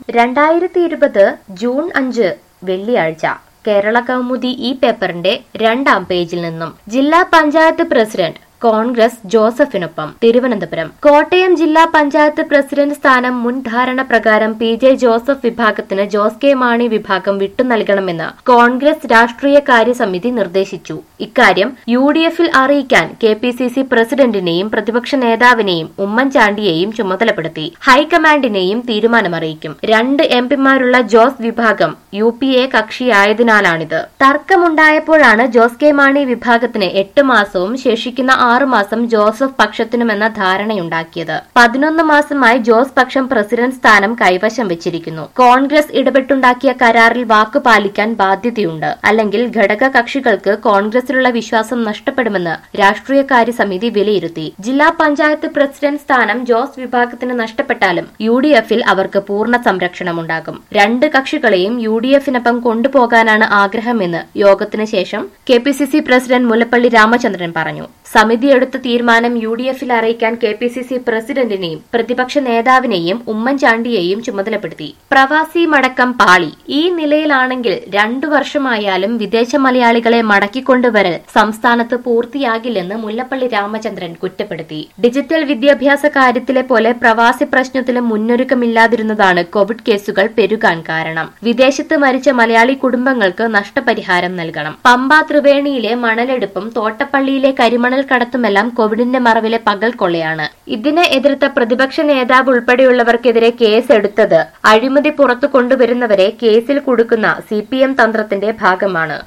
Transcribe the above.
രണ്ടായിരത്തി ഇരുപത് ജൂൺ അഞ്ച് വെള്ളിയാഴ്ച കേരള കൗമുദി ഈ പേപ്പറിന്റെ രണ്ടാം പേജിൽ നിന്നും ജില്ലാ പഞ്ചായത്ത് പ്രസിഡന്റ് കോൺഗ്രസ് ജോസഫിനൊപ്പം തിരുവനന്തപുരം കോട്ടയം ജില്ലാ പഞ്ചായത്ത് പ്രസിഡന്റ് സ്ഥാനം മുൻ ധാരണ പ്രകാരം പി ജെ ജോസഫ് വിഭാഗത്തിന് ജോസ് കെ മാണി വിഭാഗം വിട്ടു നൽകണമെന്ന് കോൺഗ്രസ് രാഷ്ട്രീയ കാര്യസമിതി നിർദ്ദേശിച്ചു ഇക്കാര്യം യു ഡി എഫിൽ അറിയിക്കാൻ കെ പി സി സി പ്രസിഡന്റിനെയും പ്രതിപക്ഷ നേതാവിനെയും ഉമ്മൻചാണ്ടിയെയും ചുമതലപ്പെടുത്തി ഹൈക്കമാൻഡിനെയും തീരുമാനമറിയിക്കും രണ്ട് എം പിമാരുള്ള ജോസ് വിഭാഗം യു പി എ കക്ഷിയായതിനാലാണിത് തർക്കമുണ്ടായപ്പോഴാണ് ജോസ് കെ മാണി വിഭാഗത്തിന് എട്ട് മാസവും ശേഷിക്കുന്ന ആറു മാസം ജോസഫ് പക്ഷത്തിനുമെന്ന ധാരണയുണ്ടാക്കിയത് പതിനൊന്ന് മാസമായി ജോസ് പക്ഷം പ്രസിഡന്റ് സ്ഥാനം കൈവശം വെച്ചിരിക്കുന്നു കോൺഗ്രസ് ഇടപെട്ടുണ്ടാക്കിയ കരാറിൽ വാക്കു പാലിക്കാൻ ബാധ്യതയുണ്ട് അല്ലെങ്കിൽ ഘടക കക്ഷികൾക്ക് കോൺഗ്രസിലുള്ള വിശ്വാസം നഷ്ടപ്പെടുമെന്ന് രാഷ്ട്രീയകാര്യ സമിതി വിലയിരുത്തി ജില്ലാ പഞ്ചായത്ത് പ്രസിഡന്റ് സ്ഥാനം ജോസ് വിഭാഗത്തിന് നഷ്ടപ്പെട്ടാലും യു ഡി എഫിൽ അവർക്ക് പൂർണ്ണ സംരക്ഷണമുണ്ടാകും രണ്ട് കക്ഷികളെയും യു ഡി എഫിനൊപ്പം കൊണ്ടുപോകാനാണ് ആഗ്രഹമെന്ന് യോഗത്തിന് ശേഷം K P C C president Mullappally Ramachandran പറഞ്ഞു സമിതി എടുത്ത തീരുമാനം യു ഡി എഫിൽ അറിയിക്കാൻ കെ പി സി സി പ്രസിഡന്റിനെയും പ്രതിപക്ഷ നേതാവിനെയും ഉമ്മൻചാണ്ടിയെയും ചുമതലപ്പെടുത്തി പ്രവാസി മടക്കം പാളി ഈ നിലയിലാണെങ്കിൽ രണ്ടു വർഷമായാലും വിദേശ മലയാളികളെ മടക്കിക്കൊണ്ടുവരൽ സംസ്ഥാനത്ത് പൂർത്തിയാകില്ലെന്ന് മുല്ലപ്പള്ളി രാമചന്ദ്രൻ കുറ്റപ്പെടുത്തി ഡിജിറ്റൽ വിദ്യാഭ്യാസ കാര്യത്തിലെ പോലെ പ്രവാസി പ്രശ്നത്തിലും മുന്നൊരുക്കമില്ലാതിരുന്നതാണ് കോവിഡ് കേസുകൾ പെരുകാൻ കാരണം വിദേശത്ത് മരിച്ച മലയാളി കുടുംബങ്ങൾക്ക് നഷ്ടപരിഹാരം നൽകണം പമ്പ ത്രിവേണിയിലെ മണലെടുപ്പും തോട്ടപ്പള്ളിയിലെ കരിമണൽ കടത്തുമെല്ലാം കോവിഡിന്റെ മറവിലെ പകൽ കൊള്ളയാണ് ഇതിനെ എതിർത്ത പ്രതിപക്ഷ നേതാവ് ഉൾപ്പെടെയുള്ളവർക്കെതിരെ കേസ് എടുത്തത് അഴിമതി പുറത്തു കൊണ്ടുവരുന്നവരെ കേസിൽ കുടുക്കുന്ന സി തന്ത്രത്തിന്റെ ഭാഗമാണ്